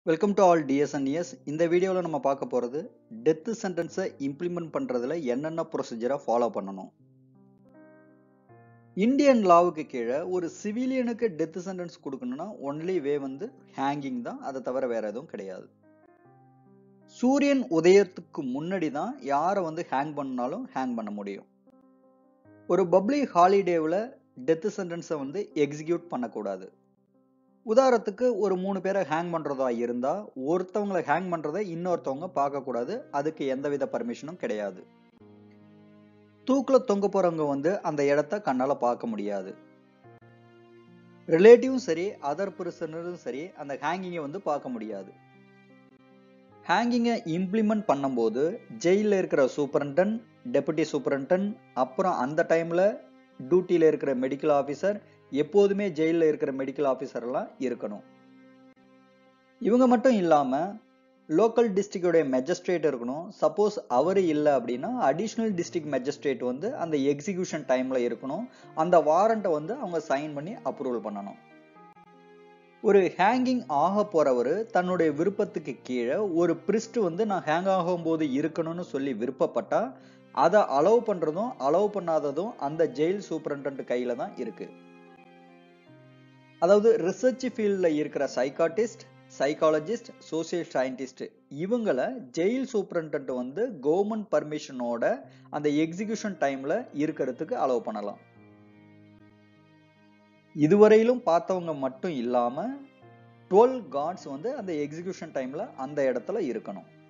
welcome to all டிஎஸ்என்இஎஸ் இந்த வீடியோவில் நம்ம பார்க்க போகிறது டெத்து சென்டென்ஸை இம்ப்ளிமெண்ட் பண்ணுறதுல என்னென்ன ப்ரொசீஜரை ஃபாலோ பண்ணணும் இந்தியன் லாவுக்கு கீழே ஒரு சிவிலியனுக்கு டெத்து சென்டென்ஸ் கொடுக்கணும்னா ஒன்லி வே வந்து ஹேங்கிங் தான் அதை தவிர வேற எதுவும் கிடையாது சூரியன் உதயத்துக்கு முன்னாடி தான் யாரை வந்து ஹேங் பண்ணாலும் ஹேங் பண்ண முடியும் ஒரு பப்ளிக் ஹாலிடேவில் டெத்து சென்டென்ஸை வந்து எக்ஸிக்யூட் பண்ணக்கூடாது உதாரணத்துக்கு ஒரு மூணு பேரை ஹேங் பண்ணுறதா இருந்தால் ஒருத்தவங்களை ஹேங் பண்ணுறதை இன்னொருத்தவங்க பார்க்கக்கூடாது அதுக்கு எந்தவித பர்மிஷனும் கிடையாது தூக்கில் தொங்க போகிறவங்க வந்து அந்த இடத்த கண்ணால் பார்க்க முடியாது ரிலேட்டிவும் சரி அதர் பர்சனரும் சரி அந்த ஹேங்கிங்கை வந்து பார்க்க முடியாது ஹேங்கிங்கை இம்ப்ளிமெண்ட் பண்ணும்போது ஜெயிலில் இருக்கிற சூப்பரண்டன் டெபுட்டி சூப்பரண்டன் அப்புறம் அந்த டைமில் டியூட்டியில் இருக்கிற மெடிக்கல் ஆஃபீஸர் எப்போதுமே ஜெயிலில் இருக்கிற மெடிக்கல் ஆஃபீஸர்லாம் இருக்கணும் இவங்க மட்டும் இல்லாமல் லோக்கல் டிஸ்ட்ரிக்டோடைய மெஜிஸ்ட்ரேட் இருக்கணும் சப்போஸ் அவர் இல்லை அப்படின்னா அடிஷ்னல் டிஸ்ட்ரிக்ட் மெஜிஸ்ட்ரேட் வந்து அந்த எக்ஸிக்யூஷன் டைமில் இருக்கணும் அந்த வாரண்ட்டை வந்து அவங்க சைன் பண்ணி அப்ரூவல் பண்ணணும் ஒரு ஹேங்கிங் ஆக போறவர் தன்னுடைய விருப்பத்துக்கு கீழே ஒரு பிரிஸ்ட் வந்து நான் ஹேங் ஆகும்போது இருக்கணும்னு சொல்லி விருப்பப்பட்டா அதை அலோவ் பண்றதும் அலோவ் பண்ணாததும் அந்த ஜெயில் சூப்பரண்ட் கையில தான் இருக்கு அதாவது ரிசர்ச் ஃபீல்டில் இருக்கிற சைக்காட்டிஸ்ட் சைக்காலஜிஸ்ட் சோசியல் சயின்டிஸ்ட் இவங்களை ஜெயில் சூப்பரண்ட் வந்து கவர்மெண்ட் பர்மிஷனோட அந்த எக்ஸிகியூஷன் டைம்ல இருக்கிறதுக்கு அலோவ் பண்ணலாம் இதுவரையிலும் பார்த்தவங்க மட்டும் இல்லாம டுவெல் காட்ஸ் வந்து அந்த எக்ஸிகியூஷன் டைம்ல அந்த இடத்துல இருக்கணும்